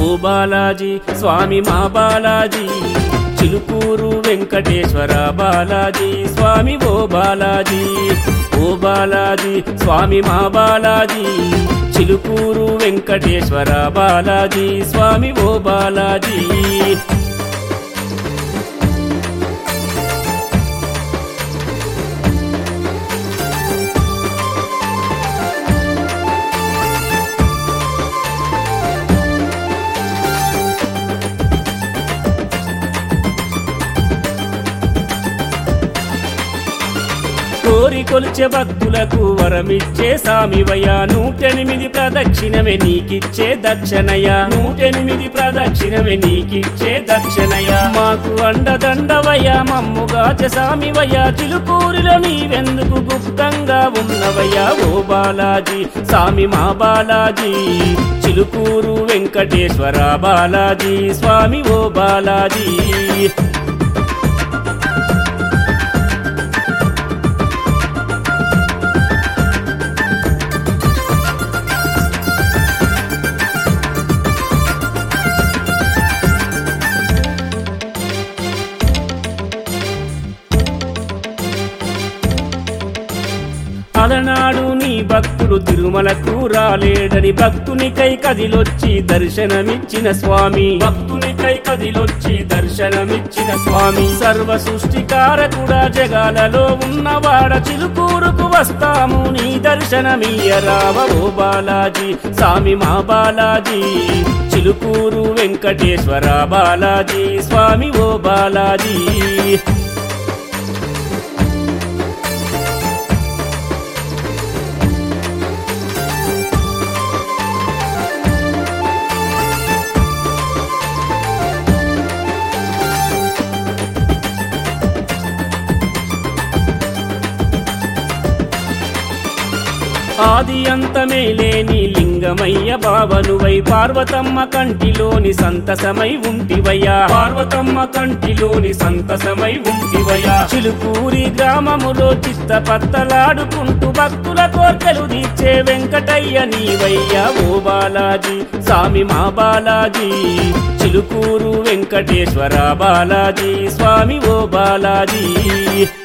బాలాజీ స్వామి మా బాలాజీ చిలుకూరు వెంకటేశ్వర బాలాజీ స్వామి ఓ బాలాజీ ఓ బాలాజీ స్వామి మా బాలాజీ చిలుకూరు వెంకటేశ్వర బాలాజీ స్వామి ఓ బాలాజీ కోరి కొలిచే భక్తులకు వరమిచ్చే సామివయ్య నూటెనిమిది ప్రదక్షిణమే నీకిచ్చే దక్షిణయ నూటెనిమిది ప్రదక్షిణమే నీకిచ్చే దక్షిణయ మాకు అండదండవయ్య మమ్ముగాచ సామివయ్య చిలుకూరిలో నీవెందుకు గుప్తంగా ఉన్నవయ్యా ఓ బాలాజీ సామి మా బాలాజీ చిలుకూరు వెంకటేశ్వర బాలాజీ స్వామి ఓ బాలాజీ అలనాడు నీ భక్తుడు తిరుమలకు రాలేడని భక్తునికై కదిలొచ్చి దర్శనమిచ్చిన స్వామి భక్తునికై కదిలొచ్చి దర్శనమిచ్చిన స్వామి సర్వ సృష్టికారకుడా జగాలలో ఉన్నవాడ చిలుకూరుకు వస్తాము నీ దర్శనమీయరావ ఓ బాలాజీ స్వామి మా బాలాజీ చిలుకూరు వెంకటేశ్వర బాలాజీ స్వామి ఓ బాలాజీ ఆది అంతమే లేని లింగమయ్య బావనువై పార్వతమ్మ కంటిలోని సంతసమై ఉంటివయ్యా పార్వతమ్మ కంటిలోని సంతసమై ఉంటివయ్యా చిలుకూరి గ్రామములో చిత్త పత్తలాడుకుంటూ భక్తుల కోర్కెలు తీర్చే వెంకటయ్య నీవయ్యా ఓ బాలాజీ స్వామి మా బాలాజీ చిలుకూరు వెంకటేశ్వర బాలాజీ స్వామి ఓ బాలాజీ